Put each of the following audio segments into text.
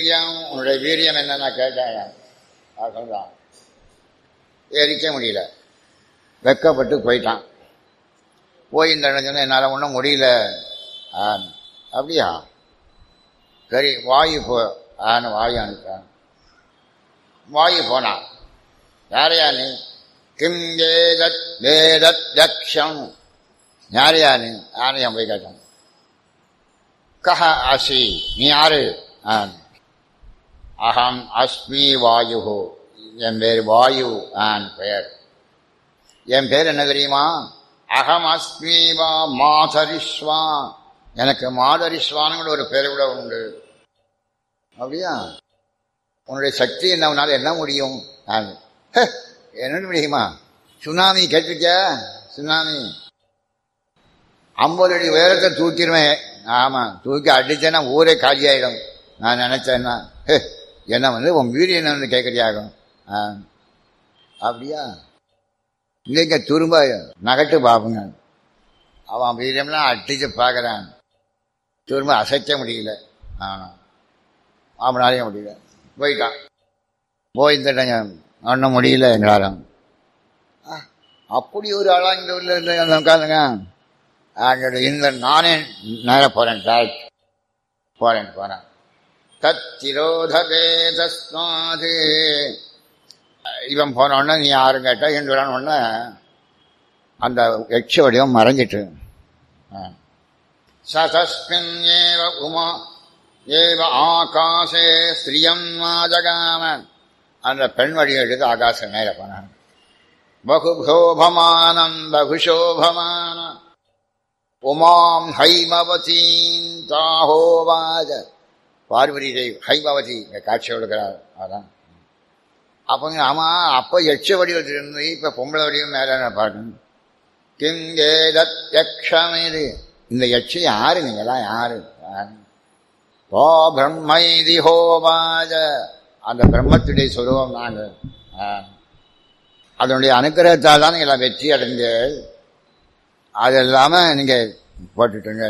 வீரியம் உன்னுடைய வீரியம் என்னன்னா கேட்டாங்க அவன் சொல்றான் எரிக்க முடியல வெக்கப்பட்டு போயிட்டான் போய் இந்த இடம் சொன்னா என்னால் ஒன்றும் முடியல ஆ, அப்படியா சரி வாயு போ ஆன்னு வாயு அனுப்பிட்டான் வாயு போனான் யாரையா நீ கிம் வேதத் வேதத் தக்ஷம் யாரையா நீ யாரையும் போய் கேட்டான் கஹ அசி நீ யாரு ஆன். அகம் அஸ்மி வாயு என் பேர் வாயு ஆன் பெயர் என் பேர் என்ன தெரியுமா அகம் அஸ்மி வா மாதரிஸ்வா எனக்கு மாதரிஸ்வானுங்கிற ஒரு பேர் கூட உண்டு அப்படியா உன்னுடைய சக்தி என்ன உன்னால என்ன முடியும் நான் "ஹே, என்ன முடியுமா சுனாமி கேட்டிருக்கியா சுனாமி ஐம்பது அடி உயரத்தை தூக்கிடுவேன் ஆமா தூக்கி அடிச்சேன்னா ஊரே காலியாயிடும் நான் நினைச்சேன்னா "ஹே, என்ன வந்து உன் வீடு என்னன்னு கேட்கறியாகும் ஆ அப்படியா இல்லைங்க திரும்ப நகட்டு பார்ப்பங்க அவன் வீரியம்லாம் அடிச்சு பார்க்கறான் திரும்ப அசைக்க முடியல ஆனா அவனாலையும் முடியல போயிட்டான் போய் இந்த ஒன்றும் முடியல எங்களாலும் ஆ, அப்படி ஒரு ஆளா இந்த ஊர்ல இருந்து உட்காந்துங்க அங்கே இந்த நானே நேர போறேன் டேரக்ட் போறேன் போறேன் தத்திரோதகே தஸ்மாது இவன் போன உடனே நீ யாரும் கேட்டா என்று உடனே அந்த யட்ச வடிவம் மறைஞ்சிட்டு ஆ. சதஸ்மின் ஏவ உமா ஏவ ஆகாசே ஸ்திரியம் மாஜகாம அந்த பெண் வடிவம் எடுத்து ஆகாச மேல போனான் பகுபோபமானம் பகுஷோபமான உமாம் ஹைமவதீம் தாஹோவாஜ பார்வதி தேவி ஹைமவதி இங்க காட்சி கொடுக்கிறார் அதான் அப்பங்க ஆமா அப்ப எச்ச வடிவத்தில் இருந்து இப்ப பொம்பளை வடிவம் மேல பார்க்கணும் கிங்கேதத் யக்ஷமிது இந்த யட்சி யாரு நீங்களாம் யாரு ஓ பிரம்மைதி ஹோமாஜ அந்த பிரம்மத்துடைய சுரூபம் நாங்கள் ஆ. அதனுடைய அனுக்கிரகத்தால் தான் நீங்கள் வெற்றி அடைஞ்சு அது இல்லாம நீங்க போட்டுட்டுங்க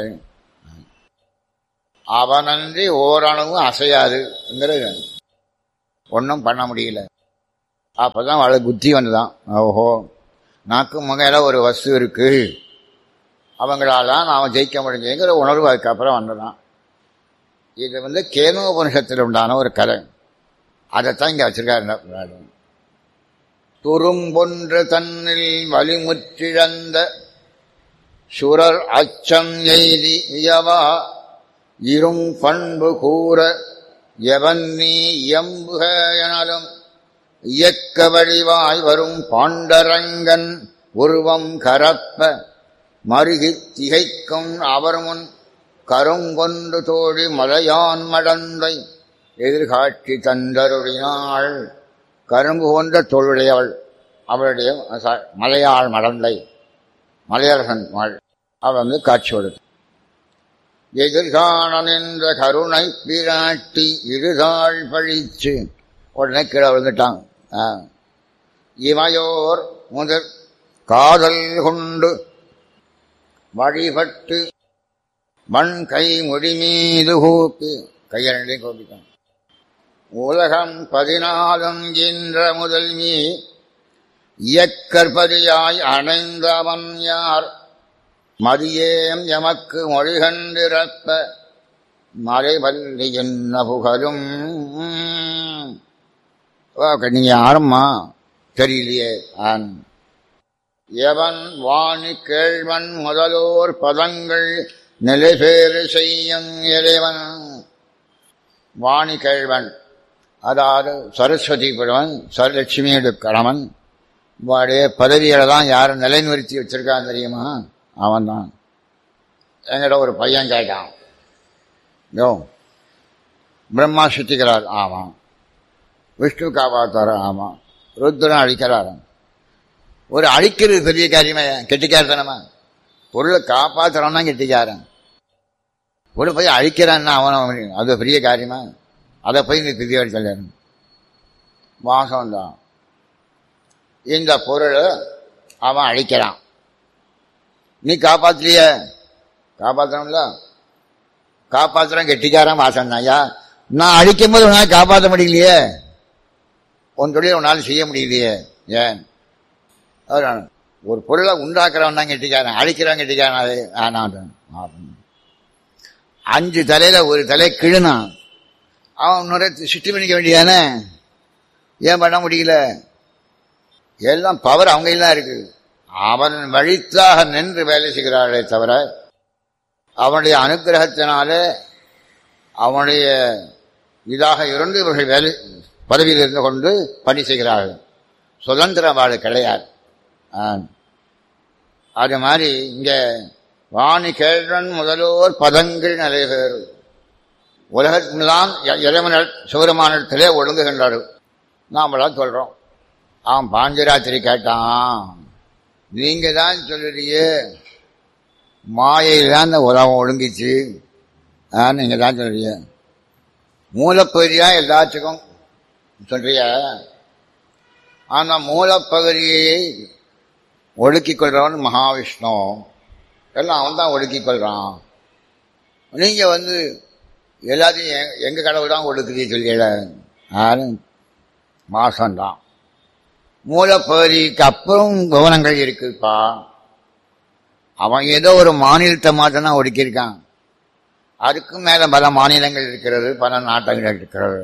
அவனன்றி ஓரளவும் அசையாதுங்கிறது ஒன்றும் பண்ண முடியல அப்பதான் அவளுக்கு புத்தி வந்துதான் ஓஹோ நாக்கு முகையில ஒரு வஸ்து இருக்கு அவங்களால தான் நாம ஜெயிக்க முடிஞ்சுங்கிற உணர்வு அதுக்கப்புறம் வந்ததான் இது வந்து கேனோபனிஷத்தில் உண்டான ஒரு கதை அதைத்தான் இங்க வச்சிருக்காரு துரும்பொன்று தன்னில் வலிமுற்றிழந்த சுரர் அச்சம் எய்தி இயவா இரும் பண்பு கூற எவன் நீ இயம்புக எனலும் இயக்க வழிவாய் வரும் பாண்டரங்கன் உருவம் கரப்ப மருகித் திகைக்கும் அவர் முன் கருங்கொண்டு தோழி மலையான் மடந்தை எதிர்காட்சி தந்தருளினாள் கரும்பு போன்ற தொழுடையவள் அவளுடைய ச- மலையாள் மடந்தை மலையரசன் மகள் அவள் வந்து காட்சி கொடுத்து எதிர்காண நின்ற கருணை பிராட்டி இருதாள் பழிச்சு உடனே கீழே விழுந்துட்டான் ஆ. இமையோர் முதற் காதல் கொண்டு வழிபட்டு மண் கை முடி மீது கூப்பி கையரண்டையும் கோபித்தான் உலகம் பதினாலும் என்ற முதல்வி இயக்கற்பதியாய் அணைந்தவன் யார் மதியேம் எமக்கு மொழிகண்டிருப்ப மறைவல்லி என்ன புகழும் ஓ, நீங்க யாரும்மா தெரியலையே ஆன் எவன் வாணி கேழ்வன் முதலோர் பதங்கள் நிலைபேறு செய்யும் இறைவன் வாணி கேழ்வன் அதாவது சரஸ்வதி படுவன் சரலட்சுமியோட கணவன் வாடைய பதவிகளை தான் யாரும் நிலைநிறுத்தி வச்சிருக்கான் தெரியுமா அவன்தான் என்கிட்ட ஒரு பையன் கேட்டான் யோ பிரம்மா சுத்திக்கிறார் ஆமாம் விஷ்ணு காப்பாத்தார ஆமாம் ருத்ரன் அழிக்கிறார் ஒரு அழிக்கிறது பெரிய காரியமே கெட்டிக்காரத்தனமா பொருளை காப்பாத்துறவன் தான் கெட்டிக்காரன் ஒரு போய் அழிக்கிறான்னா அவன் அவன் அது பெரிய காரியமா அதை போய் நீ பெரிய சொல்லணும் வாசம் தான் இந்த பொருளை அவன் அழிக்கிறான் நீ காப்பாத்துறிய காப்பாத்தணும்ல காப்பாத்துறான் கெட்டிக்காரன் வாசம் ஐயா நான் அடிக்கும் போது உன்னால் காப்பாற்ற முடியலையே உன் தொழிலை உன்னால் செய்ய முடியலையே ஏன் அதான் ஒரு பொருளை உண்டாக்குறவன் தான் கெட்டிக்காரன் அழிக்கிறவன் கெட்டிக்காரன் அது ஆனால் அஞ்சு தலையில ஒரு தலை கிழுனான் அவன் இன்னொரு சிட்டி பண்ணிக்க வேண்டியதானே ஏன் பண்ண முடியல எல்லாம் பவர் அவங்க தான் இருக்கு அவன் வழித்தாக நின்று வேலை செய்கிறார்களே தவிர அவனுடைய அனுகிரகத்தினாலே அவனுடைய இதாக இருந்து இவர்கள் வேலை பதவியில் இருந்து கொண்டு பணி செய்கிறார்கள் சுதந்திரம் வாழ கிடையாது அது மாதிரி இங்க வாணி கேழ்வன் முதலோர் பதங்கள் நிறைய பேர் உலகத்திலாம் இறைவனர் சிவருமானத்திலே ஒழுங்குகின்றார்கள் நாமெல்லாம் சொல்றோம் அவன் பாஞ்சராத்திரி கேட்டான் நீங்க தான் சொல்லுறியே மாயையில் தான் இந்த உலகம் ஒழுங்கிச்சு நீங்க தான் சொல்றீங்க மூலப்பகுதியா எல்லாத்துக்கும் சொல்றிய ஆனா மூலப்பகுதியை ஒடுக்கிக் கொள்றவன் மகாவிஷ்ணு எல்லாம் அவன் தான் ஒடுக்கிக் கொள்றான் நீங்க வந்து எல்லாத்தையும் எங்க கடவுள் தான் ஒடுக்குது சொல்லியல யாரும் மாசம்தான் மூலப்பகுதிக்கு அப்புறம் கவனங்கள் இருக்குப்பா அவன் ஏதோ ஒரு மாநிலத்தை மாத்திரம் தான் ஒடுக்கியிருக்கான் அதுக்கு மேல பல மாநிலங்கள் இருக்கிறது பல நாட்டங்கள் இருக்கிறது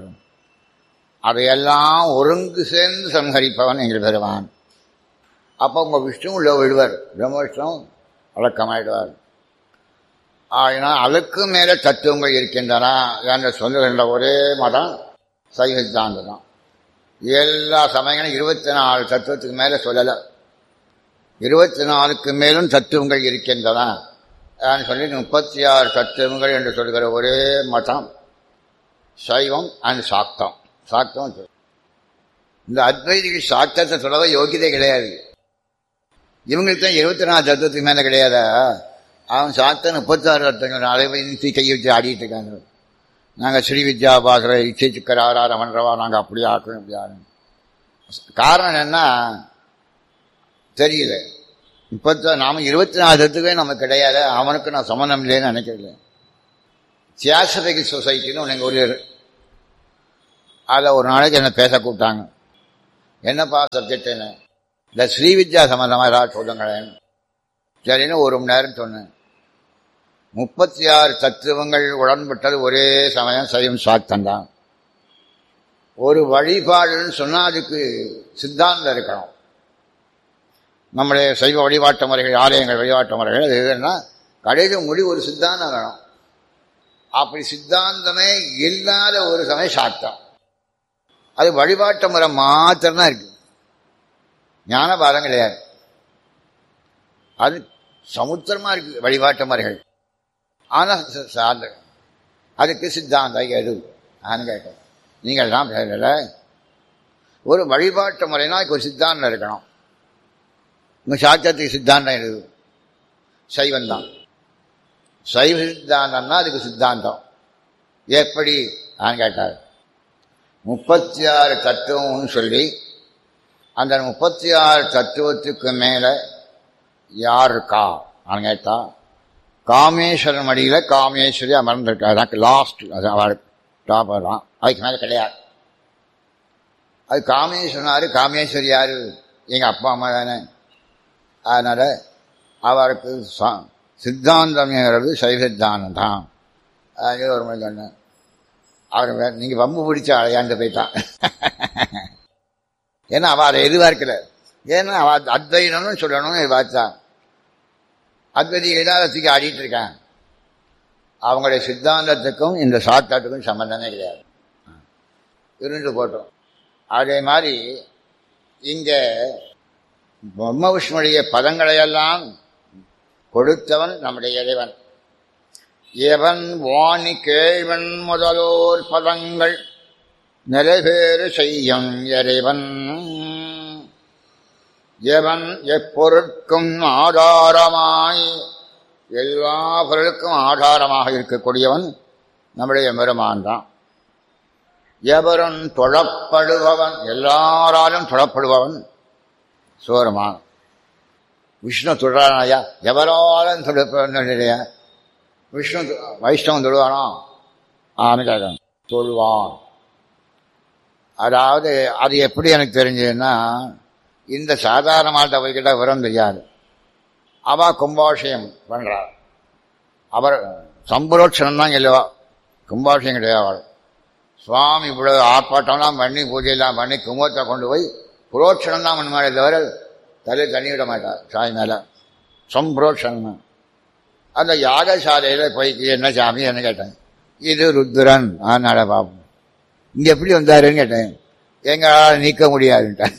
அதையெல்லாம் ஒருங்கு சேர்ந்து சம்ஹரிப்பவன் எங்கள் பெறுவான் அப்போ உங்க விஷ்ணு உள்ள விடுவார் பிரம்ம விஷ்ணு வழக்கமாயிடுவார் ஆனால் அதுக்கு மேல தத்துவங்கள் இருக்கின்றன என்று சொல்லுகின்ற ஒரே மதம் சைவ சித்தாந்தம் தான் எல்லா சமயங்களும் இருபத்தி நாலு தத்துவத்துக்கு மேல சொல்லலை இருபத்தி நாலுக்கு மேலும் தத்துவங்கள் இருக்கின்றன சொல்லி முப்பத்தி ஆறு தத்துவங்கள் என்று சொல்கிற ஒரே மதம் சைவம் அண்ட் சாக்தம் சாக்தம் இந்த அத்வைதிகள் சாக்தத்தை சொல்லவே யோகியதை கிடையாது இவங்களுக்கு தான் இருபத்தி நாலு தத்துவத்துக்கு மேல கிடையாதா அவன் சாக்த முப்பத்தாறு தத்துவங்கள் அதை வைத்து கையை வச்சு ஆடிட்டு இருக்காங்க நாங்கள் ஸ்ரீ வித்யா பாசுர இச்சை சிக்கர் ஆறார மன்றவா நாங்கள் அப்படி ஆக்கணும் இப்படி ஆகணும் காரணம் என்னன்னா தெரியல இப்ப நாம இருபத்தி நாலு தத்துவே நமக்கு கிடையாது அவனுக்கு நான் சம்மந்தம் இல்லைன்னு நினைக்கிறேன் தியாசபிக் சொசைட்டின்னு ஒன்று எங்கள் ஊரில் அதில் ஒரு நாளைக்கு என்ன பேச கூப்பிட்டாங்க என்னப்பா சப்ஜெக்ட் என்ன இந்த ஸ்ரீ வித்யா சம்மந்தமாக ஏதாவது சொல்லுங்களேன் சரின்னு ஒரு மணி நேரம் சொன்னேன் முப்பத்தி ஆறு தத்துவங்கள் உடன்பட்டது ஒரே சமயம் சைவம் சாத்தம் தான் ஒரு வழிபாடுன்னு சொன்னால் அதுக்கு சித்தாந்தம் இருக்கணும் நம்முடைய சைவ வழிபாட்டு முறைகள் ஆலயங்கள் வழிபாட்டு முறைகள் அது எதுன்னா கடைசி முடி ஒரு சித்தாந்தம் வேணும் அப்படி சித்தாந்தமே இல்லாத ஒரு சமயம் சாத்தம் அது வழிபாட்டு முறை மாத்திரம்தான் இருக்கு ஞான பாதம் கிடையாது அது சமுத்திரமா இருக்கு வழிபாட்டு முறைகள் ஆனா சார்ந்த அதுக்கு சித்தாந்தம் எது ஆன்னு கேட்கும் நீங்கள் தான் பேசல ஒரு வழிபாட்டு முறைனா அதுக்கு ஒரு சித்தாந்தம் இருக்கணும் உங்க சாத்தியத்துக்கு சித்தாந்தம் எது சைவம் தான் சைவ சித்தாந்தம்னா அதுக்கு சித்தாந்தம் எப்படி ஆன்னு கேட்டார் முப்பத்தி ஆறு தத்துவம்னு சொல்லி அந்த முப்பத்தி ஆறு தத்துவத்துக்கு மேல யார் இருக்கா நான் கேட்டா காமேஸ்வரன் மடியில காமேஸ்வரி அமர்ந்திருக்கா எனக்கு லாஸ்ட் அது அவள் டாப் தான் அதுக்கு மேல கிடையாது அது காமேஸ்வரன் யாரு காமேஸ்வரி யாரு எங்க அப்பா அம்மா தானே அதனால அவருக்கு சித்தாந்தம்ங்கிறது சைவ சித்தாந்தம் தான் அது ஒரு மாதிரி சொன்னேன் அவர் வேற நீங்க வம்பு பிடிச்ச அழையாண்டு போயிட்டான் ஏன்னா அவ அதை எதிர்பார்க்கல ஏன்னா அவ அத்வைதம்னு சொல்லணும்னு எதிர்பார்த்தான் அத்வைதி இடாதத்துக்கு ஆடிட்டு இருக்கான் அவங்களுடைய சித்தாந்தத்துக்கும் இந்த சாத்தாட்டுக்கும் சம்பந்தமே கிடையாது இருந்து போட்டோம் அதே மாதிரி இங்க பிரம்ம விஷ்ணுடைய பதங்களையெல்லாம் கொடுத்தவன் நம்முடைய இறைவன் எவன் வாணி கேழ்வன் முதலோர் பதங்கள் நிறைவேறு செய்யும் இறைவன் எவன் எப்பொருட்கும் ஆதாரமாய் எல்லா பொருளுக்கும் ஆதாரமாக இருக்கக்கூடியவன் நம்முடைய பெருமான் தான் எவரும் தொழப்படுபவன் எல்லாராலும் தொழப்படுபவன் சோரமான் விஷ்ணு தொழானாயா எவராலும் தொழப்படுவன் இல்லையா விஷ்ணு வைஷ்ணவன் தொழுவானோ ஆன்னு கேட்கணும் சொல்வான் அதாவது அது எப்படி எனக்கு தெரிஞ்சதுன்னா இந்த சாதாரண மாட்ட அவர்கிட்ட விவரம் தெரியாது அவ கும்பாபிஷேகம் பண்றார் அவர் சம்பரோட்சணம் தான் இல்லவா கும்பாபிஷேகம் கிடையாது அவள் சுவாமி இவ்வளவு ஆர்ப்பாட்டம்லாம் பண்ணி பூஜையெல்லாம் பண்ணி கும்பத்தை கொண்டு போய் புரோட்சணம் தான் பண்ணுவாரே தவிர தலை தண்ணி விட மாட்டார் சாய் மேல சம்பரோட்சணம் அந்த யாகசாலையில போய் என்ன சாமி என்ன கேட்டேன் இது ருத்ரன் ஆனால பாப்போம் இங்க எப்படி வந்தாருன்னு கேட்டேன் எங்களால் நீக்க முடியாதுன்ட்டேன்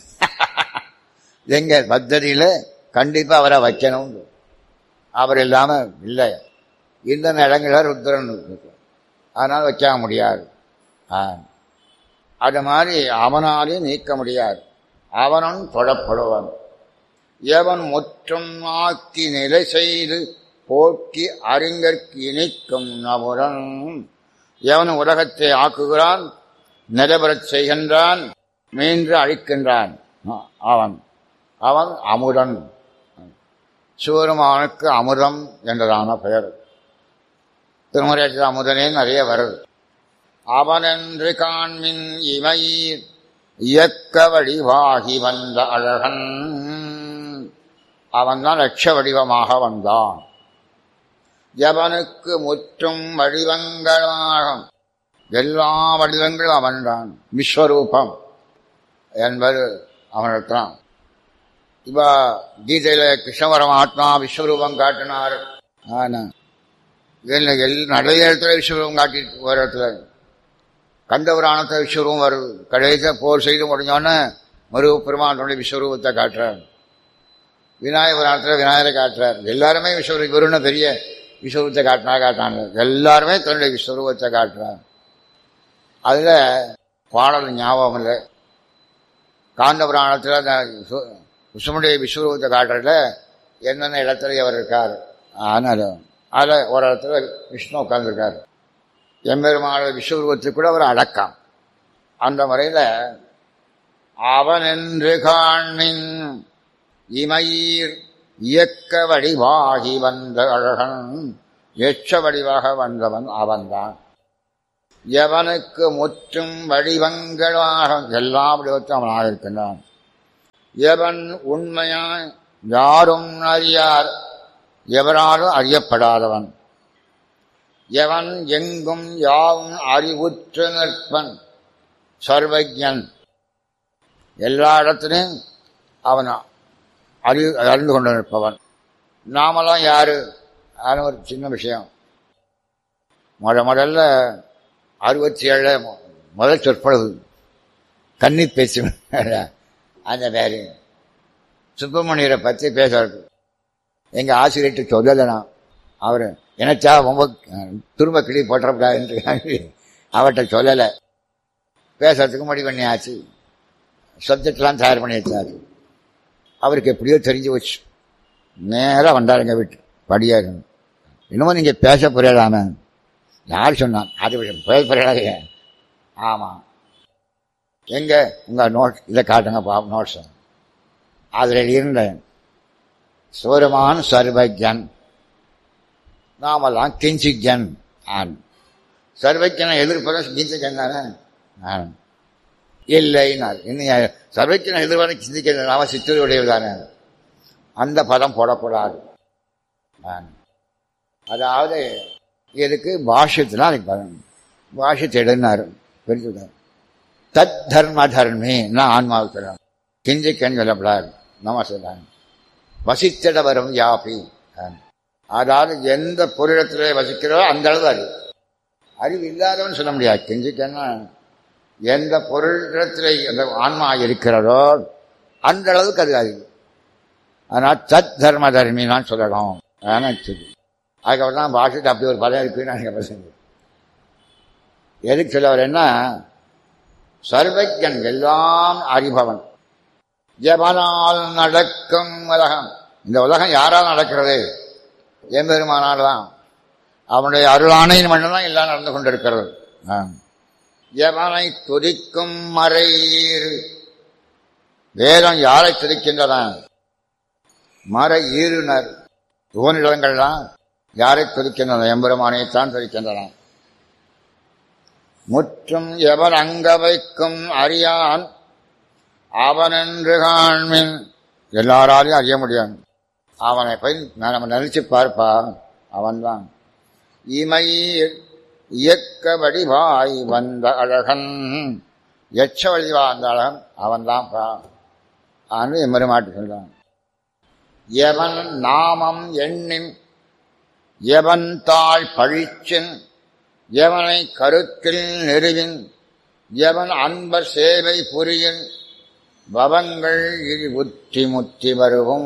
எங்க பத்ததியில கண்டிப்பா அவரை வைக்கணும் அவர் இல்லாம இல்லை இந்த இடங்களில் ருத்ரன் இருக்கு. அதனால வைக்க முடியாது ஆ. அது மாதிரி அவனாலே நீக்க முடியாது அவனும் தொடப்படுவன் எவன் முற்றும் ஆக்கி நிலை செய்து போக்கி அறிஞர்க்கு இணைக்கும் நபுரன் எவன் உலகத்தை ஆக்குகிறான் நிலவரச் செய்கின்றான் மீண்டு அழிக்கின்றான் அ- அவன் அவன் அமுதன் சிவருமானுக்கு அமுதம் என்றதான பெயர் திருமுறையத்தில் அமுதனே நிறைய வருது அவனென்று காண்மின் இமையீர் இயக்க வடிவாகி வந்த அழகன் அவன்தான் லட்ச வடிவமாக வந்தான் எவனுக்கு முற்றும் வடிவங்களாக எல்லா வடிவங்களும் அவன்தான் விஸ்வரூபம் என்பது அவனிடத்தான் இப்ப கீதையில கிருஷ்ண பரமாத்மா விஸ்வரூபம் காட்டினார் ஆனா இதுல எல் நிறைய இடத்துல விஸ்வரூபம் காட்டி ஒரு இடத்துல கண்டபுராணத்தில் விஸ்வரூபம் வருது கடைசியாக போர் செய்து முடிஞ்சோடனே மருவ பெருமானுடைய விஸ்வரூபத்தை காட்டுறார் விநாயக புராணத்தில் விநாயகரை காட்டுறார் எல்லாருமே விஸ்வரூ இவருன்னு பெரிய விஸ்வரூபத்தை காட்டினா காட்டாங்க எல்லாருமே தன்னுடைய விஸ்வரூபத்தை காட்டுறார் அதில் பாடல் ஞாபகம் இல்லை காந்த புராணத்தில் அந்த விஸ்வ- விஷ்ணுடைய விஸ்வரூபத்தை காட்டுறதுல என்னென்ன இடத்துல அவர் இருக்கார் ஆனால் அதில் ஒரு இடத்துல விஷ்ணு உட்கார்ந்துருக்கார் எம்பெருமான விஸ்வரூபத்துக்கு கூட அவர் அடக்கம் அந்த முறையில் அவன் என்று காண்மின் இமையீர் இயக்க வடிவாகி வந்த அழகன் எச்ச வடிவாக வந்தவன் அவன்தான் எவனுக்கு முற்றும் வடிவங்களாக எல்லா வடிவத்தும் அவனாக இருக்கின்றான் எவன் உண்மையாய் யாரும் அறியார் எவராலும் அறியப்படாதவன் எவன் எங்கும் யாவும் அறிவுற்று நிற்பன் சர்வஜன் எல்லா இடத்திலும் அவன் அறி அறிந்து கொண்டு நிற்பவன் நாமெல்லாம் யாரு அது ஒரு சின்ன விஷயம் முத முதல்ல அறுபத்தி ஏழுல முதல் சொற்பொழுது கன்னி பேச்சு அந்த பேரு சுப்பிரமணியரை பற்றி பேசுறது எங்க ஆசிரியர்கிட்ட சொல்லலை நான் அவர் எனச்சா ரொம்ப துரும்ப கிளி போட்டக்கூடாதுன்னு அவர்கிட்ட சொல்லலை பேசுறதுக்கு முடிவு பண்ணியாச்சு சப்ஜெக்ட்லாம் தயார் பண்ணி வச்சாரு அவருக்கு எப்படியோ தெரிஞ்சு வச்சு நேராக வந்தாருங்க வீட்டு படியாக இன்னமும் நீங்கள் பேச புரியலாம யார் சொன்னான் அது விஷயம் பேச புரியலாங்க ஆமாம் எங்க உங்கள் நோட் இதை காட்டுங்க பா நோட்ஸ் அதில் இருந்தேன் சூரமான் சர்வஜன் நாமெல்லாம் கிஞ்சிஜன் ஆன் சர்வஜனை எதிர்ப்பத கிஞ்சிஜன் தானே ஆ. இல்லைன்னார் இன்னும் சர்வஜனை எதிர்வரை சிந்திக்கிறது நாம சித்தருடையது தானே அந்த பதம் போடக்கூடாது ஆ. அதாவது இதுக்கு பாஷ்யத்தில் அதுக்கு பதம் பாஷ்யத்தை எடுனார் பிரிச்சுட்டார் தத் தர்ம தர்மே நான் ஆன்மாவுக்கு கிஞ்சிக்கன்னு சொல்லப்படாது நம்ம சொல்றாங்க வசித்திட வரும் யாபி அதாவது எந்த பொருளத்திலே வசிக்கிறதோ அந்த அளவு அறிவு அறிவு இல்லாதவன் சொல்ல முடியாது கெஞ்சிக்கன்னா எந்த பொருளிடத்திலே அந்த ஆன்மா இருக்கிறதோ அந்த அளவுக்கு அது அறிவு ஆனால் தத் தர்ம தர்மி நான் சொல்லணும் ஆனால் சரி அதுக்கப்புறம் தான் பாஷைக்கு அப்படி ஒரு பதம் இருக்குன்னு எனக்கு பசங்க எதுக்கு சொல்ல வரேன்னா சர்வஜன் எல்லாம் அறிபவன் எவனால் நடக்கும் உலகம் இந்த உலகம் யாரால் நடக்கிறது எம்பெருமானால் தான் அவனுடைய அருளானையின் மட்டும்தான் எல்லாம் நடந்து கொண்டிருக்கிறது ஆ. எவனை துதிக்கும் மறையீர் வேதம் யாரை துதிக்கின்றன மறை ஈருனர் யுவனிடங்கள்லாம் யாரை துதிக்கின்றன எம்பெருமானைத்தான் துதிக்கின்றன முற்றும் எவர் அங்க வைக்கும் அறியான் அவனென்று காண்மின் எல்லாராலையும் அறிய முடியும் அவனை போய் நம்ம நினைச்சு பார்ப்பா அவன்தான் இமை இயக்க வடிவாய் வந்த அழகன் எச்ச வடிவா அந்த அழகன் அவன்தான் பா ஆண்டு எம்பெருமாட்டு சொல்றான் எவன் நாமம் எண்ணின் எவன் தாழ் பழிச்சின் எவனை கருத்தில் நெருவின் எவன் அன்பர் சேவை புரியின் பவங்கள் இழி உத்தி முத்தி வருவும்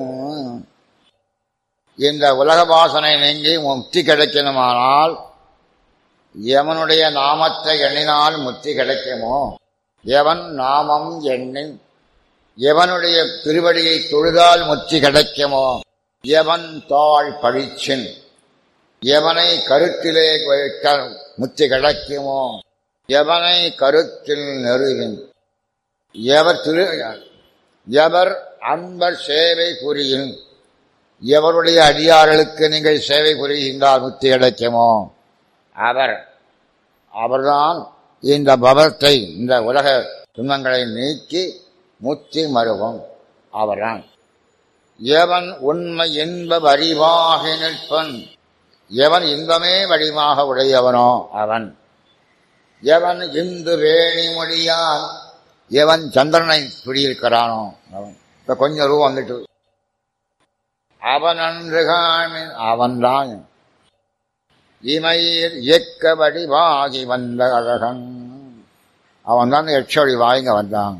இந்த உலக வாசனை நீங்கி முக்தி கிடைக்கணுமானால் எவனுடைய நாமத்தை எண்ணினால் முக்தி கிடைக்குமோ எவன் நாமம் எண்ணின் எவனுடைய திருவடியை தொழுதால் முத்தி கிடைக்குமோ எவன் தாழ் பழிச்சின் எவனை கருத்திலே வைக்க முத்தி கிடைக்குமோ எவனை கருத்தில் நெருவின் எவர் திரு எவர் அன்பர் சேவை புரியும் எவருடைய அடியார்களுக்கு நீங்கள் சேவை புரிகின்றால் முத்தி கிடைக்குமோ அவர் அவர்தான் இந்த பவத்தை இந்த உலக துன்பங்களை நீக்கி முத்தி மருவும் அவர்தான் எவன் உண்மை இன்ப வரிவாக நிற்பன் எவன் இன்பமே வடிவாக உடையவனோ அவன் எவன் இந்து வேணி மொழியான் எவன் சந்திரனை குடியிருக்கிறானோ அவன் இப்ப கொஞ்சம் ரூபம் வந்துட்டு அவன் அன்று காமின் அவன்தான் இமையில் இயக்க வடிவாகி வந்த அழகன் அவன் தான் எச்சொடி வாங்க வந்தான்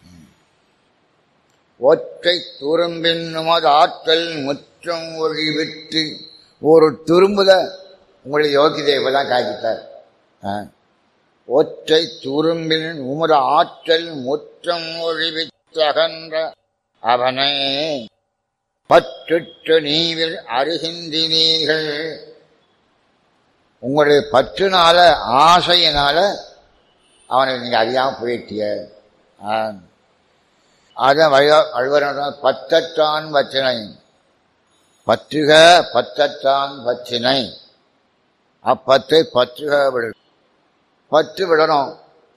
ஒற்றை துரும்பின் உமது ஆற்றல் முற்றம் ஒளி விட்டு ஒரு துரும்புத உங்களுடைய யோகிதை இப்பதான் காய்ச்சிட்டார் ஒற்றை துரும்பின் உமது ஆற்றல் முற்றம் ஒழிவித்தகன்ற அவனை பற்றுற்று நீவில் அருகின்றீர்கள் உங்களுடைய பற்றுனால ஆசையினால அவனை நீங்க அறியாம போயிட்டிய அதான் வழிவர பத்தற்றான் பச்சினை பற்றுக பத்தற்றான் பச்சினை அப்பத்தை பற்றுக விடு பற்று விடணும்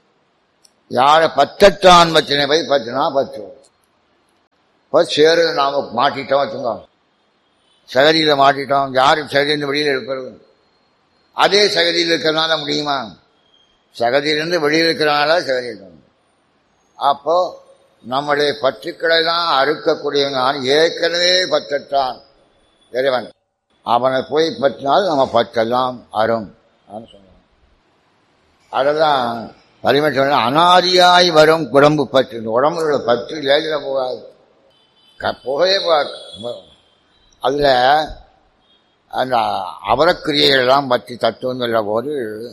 யார பத்தற்றான் பச்சினை போய் பற்றுனா பற்று இப்போ சேரு நாம மாட்டிட்டோம் வச்சுங்க சகதியில் மாட்டிட்டோம் யாரு சகதியிலிருந்து வெளியில் இருக்கிறது அதே சகதியில் இருக்கிறனால முடியுமா சகதியிலிருந்து வெளியில் இருக்கிறனால சகதியில் அப்போ நம்முடைய பற்றுக்களை தான் அறுக்கக்கூடியவங்க ஏற்கனவே பற்றற்றான் இறைவன் அவனை போய் பற்றினால் நம்ம பற்றெல்லாம் அரும் சொன்னான் அதுதான் வலிமை சொன்ன அனாதியாய் வரும் குடம்பு பற்று உடம்புல பற்று லேசில் போகாது புகையே அதில் அந்த அவரக்கிரியைகள்லாம் பற்றி தத்துவம் சொல்ல போது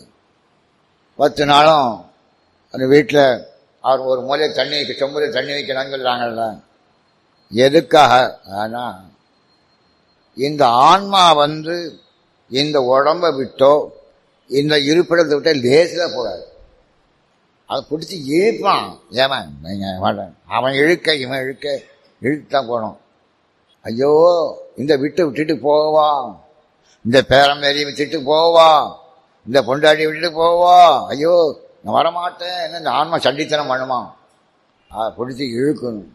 பத்து நாளும் அந்த வீட்டில் அவர் ஒரு மூலையை தண்ணி வைக்க செம்புல தண்ணி வைக்கலாம்னு சொல்கிறாங்கல்ல எதுக்காக ஆனால் இந்த ஆன்மா வந்து இந்த உடம்பை விட்டோ இந்த இருப்பிடத்தை விட்டோ லேசில் போகாது அதை பிடிச்சி இழுப்பான் ஏமன் நீங்கள் அவன் இழுக்க இவன் இழுக்க இழுத்தான் போகணும் ஐயோ இந்த விட்டு விட்டுட்டு போவா இந்த பேரம்பேரி விட்டுட்டு போவா இந்த பொண்டாட்டி விட்டுட்டு போவா ஐயோ நான் வரமாட்டேன் என்ன இந்த ஆன்மா சண்டித்தனம் பண்ணுமா அதை பிடிச்சி இழுக்கணும்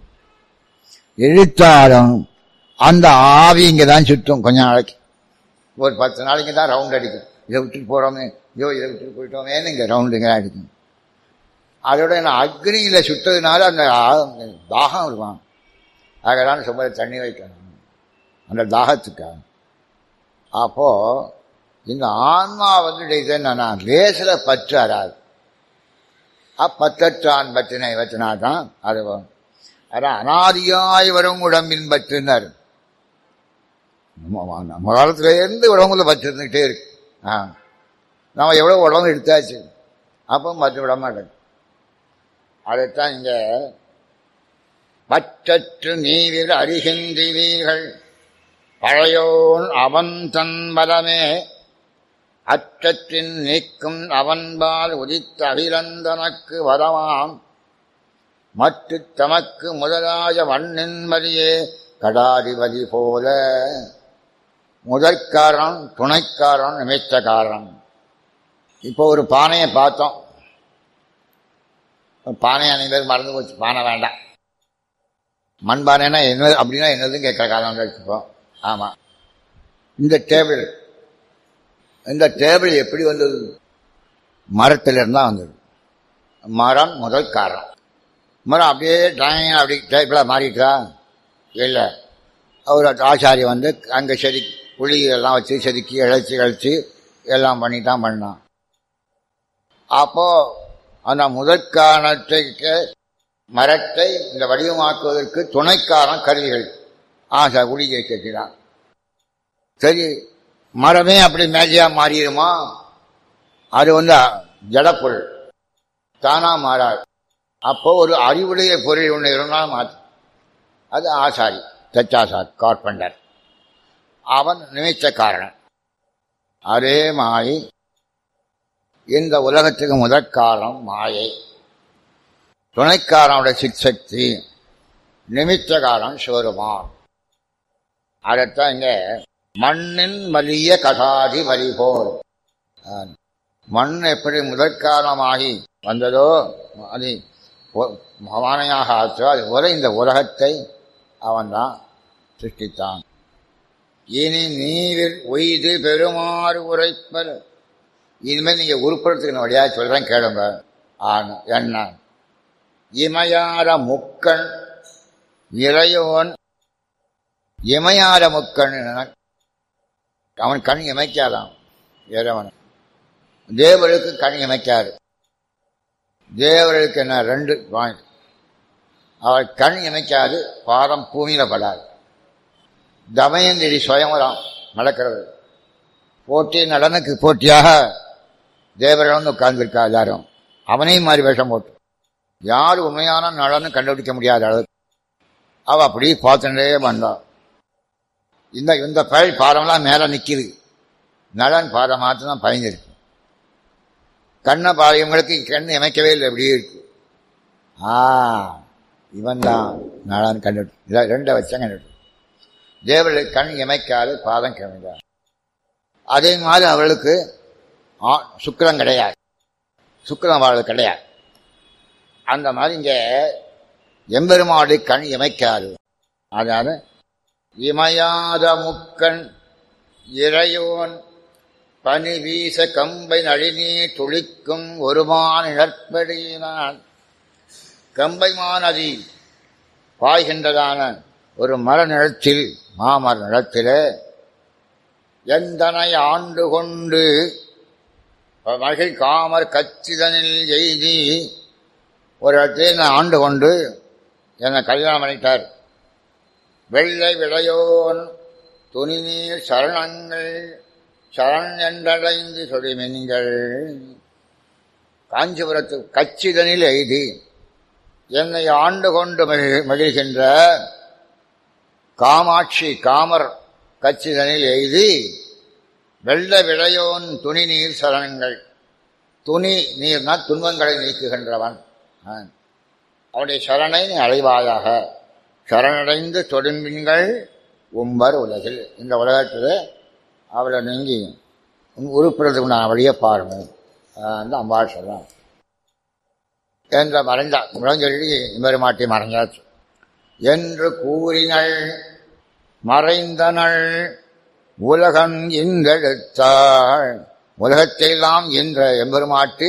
இழுத்தாலும் அந்த ஆவி இங்கே தான் சுற்றும் கொஞ்ச நாளைக்கு ஒரு பத்து நாளைக்கு தான் ரவுண்ட் அடிக்கும் இதை விட்டுட்டு போகிறோமே ஐயோ இதை விட்டுட்டு போயிட்டோமேன்னு இங்கே ரவுண்டுங்க அடிக்கும் அதோட என்ன அக்னியில் சுட்டதுனால அந்த தாகம் இருக்கும் ஆகதான் சும்மா தண்ணி வைக்கணும் அந்த தாகத்துக்காக அப்போ இந்த ஆன்மா வந்து என்னன்னா லேசில் பற்று அறாது அப்பற்றற்றான் பற்றினை வச்சினா தான் அது அதான் அனாதியாய் வரும் உடம்பின் பற்றுனர் நம்ம காலத்திலேருந்து உடம்புல பற்று இருந்துகிட்டே இருக்கு ஆ நம்ம எவ்வளோ உடம்பு எடுத்தாச்சு அப்போ பற்று விட மாட்டேன் அதைத்தான் இங்கே பற்றற்று நீரில் அறிகின்றீர்கள் பழையோன் அவன் தன் பலமே அற்றத்தின் நீக்கும் அவன்பால் உதித்த அகிலந்தனக்கு வரவாம் மற்ற தமக்கு முதலாய வண்ணின்மதியே கடாதிபதி போல முதற்காரன் துணைக்காரன் நிமித்தக்காரன் இப்போ ஒரு பானையை பார்த்தோம் பானை அனைவர் மறந்து போச்சு பானை வேண்டாம் மண்பானைனா என்ன அப்படின்னா என்னதுன்னு கேட்குற காலம் வச்சுப்போம் ஆமாம் இந்த டேபிள் இந்த டேபிள் எப்படி வந்தது மரத்திலிருந்து தான் வந்தது மரம் முதல் காரணம் மரம் அப்படியே டிராயிங் அப்படி டேபிளாக மாறிட்டா இல்லை அவர் ஆச்சாரி வந்து அங்கே செடி புளி எல்லாம் வச்சு செதுக்கி இழைச்சி இழைச்சி எல்லாம் பண்ணி தான் பண்ணான் அப்போ அந்த முதற்காரணத்துக்கு மரத்தை இந்த வடிவமாக்குவதற்கு துணைக்காரன் கருவிகள் ஆசா குடிகை கட்டினான் சரி மரமே அப்படி மேஜையா மாறிடுமா அது வந்து ஜடப்பொருள் தானா மாறாது அப்போ ஒரு அறிவுடைய பொருள் ஒன்று இருந்தாலும் மாற்று அது ஆசாரி தச்சாசார் கார்பெண்டர் அவன் நினைச்ச காரணம் அதே மாயை இந்த உலகத்துக்கு முதற்காலம் மாயை துணைக்காரனுடைய சிற்சக்தி நிமித்த காலம் சிவருமான் அதைத்தான் இங்க மண்ணின் வலிய கடாதி வரி போல் மண் எப்படி முதற்காலமாகி வந்ததோ அது பவானையாக ஆச்சோ அது போல இந்த உலகத்தை அவன்தான் சிருஷ்டித்தான் இனி நீரில் ஒய்து பெருமாறு உரைப்பல் இனிமேல் நீங்க உருப்படுத்துக்கிற வழியா சொல்றேன் கேளுங்க ஆன என்ன இமையார முக்கண் இறையோன் இமையார முக்கண் அவன் கண் இமைக்காதான் இறைவன் தேவருக்கு கண் இமைக்காது தேவர்களுக்கு என்ன ரெண்டு பாயிண்ட் அவர் கண் இமைக்காது பாதம் பூமியில படாது தமயந்திரி சுயம்பரம் நடக்கிறது போட்டி நடனுக்கு போட்டியாக தேவர்கள் வந்து உட்கார்ந்துருக்கா எல்லாரும் அவனையும் மாதிரி வேஷம் போட்டு யார் உண்மையான நலன்னு கண்டுபிடிக்க முடியாத அளவு அவ அப்படி பார்த்துட்டே வந்தான் இந்த இந்த பழி பாதம்லாம் மேலே நிற்கிது நலன் பாதம் மாத்திரம் தான் பயந்துருக்கு கண்ணை பாதையவங்களுக்கு கண் இமைக்கவே இல்லை அப்படியே இருக்கு ஆ இவன் தான் நலன் கண்டு இதை ரெண்டை வச்சா கண்டு தேவர்களுக்கு கண் இமைக்காது பாதம் கிழந்தார் அதே மாதிரி அவளுக்கு சுக்கரம் கிடையாது சுக்கரம் அவளுக்கு கிடையாது அந்த மாதிரி இங்கே எம்பெருமாடு கண் இமைக்காது அதனால இமையாத முக்கண் இறையோன் பனி வீச கம்பை நழிநீர் துளிக்கும் ஒருமான் இழற்படியினான் கம்பை மாநதி பாய்கின்றதான ஒரு மர நிலத்தில் மாமர நிலத்திலே எந்தனை ஆண்டு கொண்டு மகிழ் காமர் கச்சிதனில் எய்தி ஒரு இடத்தில் நான் ஆண்டு கொண்டு என்னை கல்யாணம் பண்ணிட்டார் வெள்ளை விளையோன் துணிநீர் சரணங்கள் சரண் என்றடைந்து சொலிமின்கள் காஞ்சிபுரத்து கச்சிதனில் எய்தி என்னை ஆண்டு கொண்டு மகிழ்கின்ற காமாட்சி காமர் கச்சிதனில் எய்தி வெள்ள விளையோன் துணி நீர் சரணங்கள் துணி நீர்னா துன்பங்களை நீக்குகின்றவன் அவனுடைய சரணை நீ அடைவாயாக சரணடைந்து தொடும்பின்கள் உம்பர் உலகில் இந்த உலகத்தில் அவளை நீங்கி உருப்புறதுக்கு நான் வழியை பாருங்க அந்த அம்பாள் சொல்றான் என்ற மறைந்தா முழஞ்சொல்லி இம்பெருமாட்டி மறைஞ்சாச்சு என்று கூறினள் மறைந்தனள் உலகம் இன்றெடுத்தாள் உலகத்தையெல்லாம் என்ற எம்பெருமாட்டி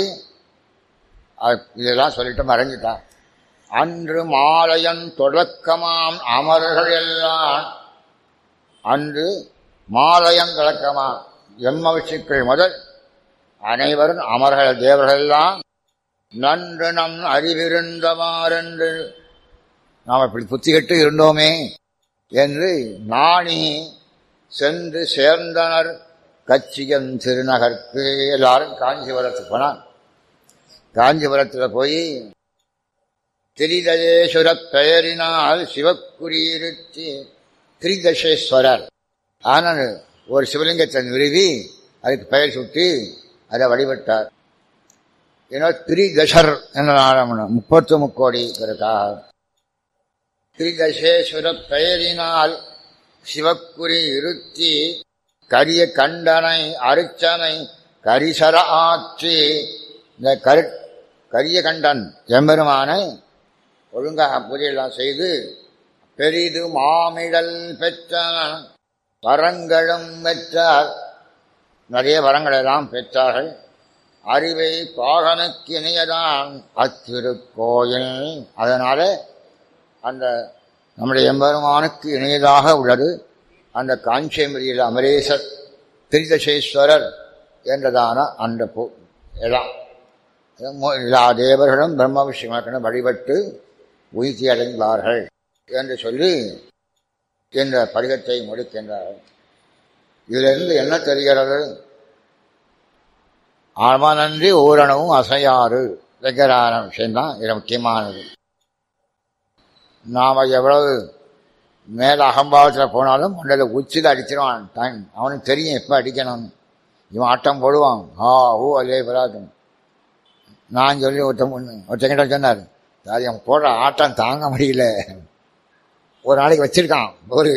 இதெல்லாம் சொல்லிட்டு மறைஞ்சிட்டான் அன்று மாலையன் தொடக்கமாம் அமர்கள் எல்லாம் அன்று மாலையன் தொடக்கமாம் எம்மவசிக்கள் முதல் அனைவரும் அமர்கள் தேவர்கள் எல்லாம் நன்று நம் அறிவிருந்தவாரென்று நாம் இப்படி புத்திகட்டு இருந்தோமே என்று நாணி சென்று சேர்ந்தனர் கச்சியன் திருநகர்க்கு எல்லாரும் காஞ்சிபுரத்துக்கு போனான் காஞ்சிபுரத்தில் போய் திரிதசேஸ்வர பெயரினால் சிவக்குறியிருத்தி திரிதசேஸ்வரர் ஆனால் ஒரு சிவலிங்கத்தை நிறுவி அதுக்கு பெயர் சுட்டி அதை வழிபட்டார் ஏன்னா திரிதசர் என்ற முப்பத்து முக்கோடி பிறக்காக திரிதசேஸ்வர பெயரினால் சிவக்குறி இருத்தி கரிய கண்டனை அரிச்சனை கரிசர ஆற்றி இந்த கரு கரிய கண்டன் எம்பெருமானை ஒழுங்காக பூஜையெல்லாம் செய்து பெரிது மாமிடல் பெற்றார் வரங்களும் பெற்றார் நிறைய வரங்கள் எல்லாம் பெற்றார்கள் அறிவை பாகனுக்கு இணையதான் அத்திருக்கோயில் அதனால அந்த நம்முடைய எம்பெருமானுக்கு இணையதாக உள்ளது அந்த காஞ்சியமரியில் அமரேசர் திரிதசேஸ்வரர் என்றதான அந்த இடம் எல்லா தேவர்களும் பிரம்ம விஷயமாக வழிபட்டு உயிர்த்தி அடைந்தார்கள் என்று சொல்லி இந்த படிகத்தை முடிக்கின்றார் இதிலிருந்து என்ன தெரிகிறது ஆழ்மானன்றி ஊரணவும் அசையாறு வைக்கிறான விஷயம்தான் இது முக்கியமானது நாம் எவ்வளவு மேலே அகம்பாவத்தில் போனாலும் மண்டல உச்சியில் அடிச்சிருவான் டைம் அவனுக்கு தெரியும் எப்போ அடிக்கணும்னு இவன் ஆட்டம் போடுவான் ஆ ஓ அல்லே வராது நான் சொல்லி ஒருத்த ஒருத்தங்கிட்ட சொன்னார் சார் அவன் போடுற ஆட்டம் தாங்க முடியல ஒரு நாளைக்கு வச்சிருக்கான் ஒரு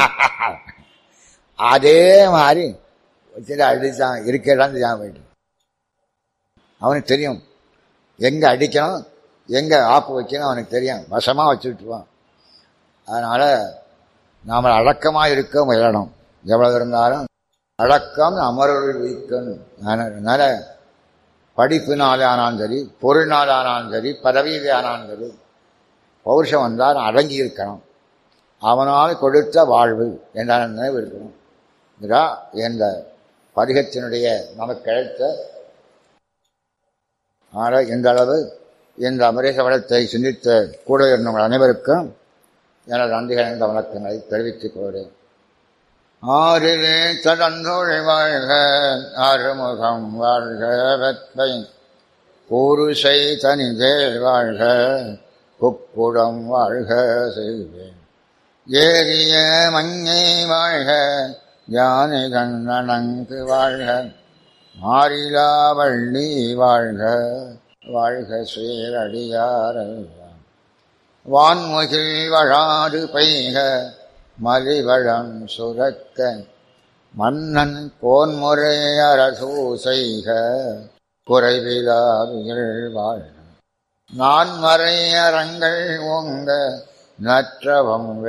அதே மாதிரி வச்சுட்டு அடித்தான் இருக்கிறான் போயிட்டு அவனுக்கு தெரியும் எங்கே அடிக்கணும் எங்கே ஆப்பு வைக்கணும் அவனுக்கு தெரியும் வசமாக வச்சுட்டுருவான் அதனால் நாம் அடக்கமாக இருக்க முயலணும் எவ்வளவு இருந்தாலும் அடக்கம் அமரர்கள் வைக்கணும் அதனால் படிப்பினாலே ஆனாலும் சரி பொருள்னால ஆனாலும் சரி பதவியிலே ஆனாலும் சரி பௌருஷம் வந்தால் அடங்கி இருக்கணும் அவனால் கொடுத்த வாழ்வு என்ற நினைவு இருக்கணும் இதுதான் இந்த பதிகத்தினுடைய நமக்கு கிடைத்த ஆக இந்த அளவு இந்த அமரேச வளத்தை சிந்தித்த கூட இருந்தவங்கள் அனைவருக்கும் எனது அந்திகளின் வணக்கங்களை தெரிவித்துக் கொள்கிறேன் ஆறிலே தடந்தோழி வாழ்க ஆறுமுகம் வாழ்க வெப்பை கூறுசை தனிதேல் வாழ்க குக்குடம் வாழ்க செய்வேன் ஏறிய மங்கை வாழ்க யானை கண்ணனங்கு வாழ்க மாறிலா வள்ளி வாழ்க வாழ்க சீரடியாரெல்லாம் வான்முகில் வழாது பெய்க மலிவளம் சுரக்க மன்னன் கோன்முறை அரசு செய்க குறைவிலாவிகள் வாழ்க நான் மறை அரங்கள் ஓங்க நற்றவம்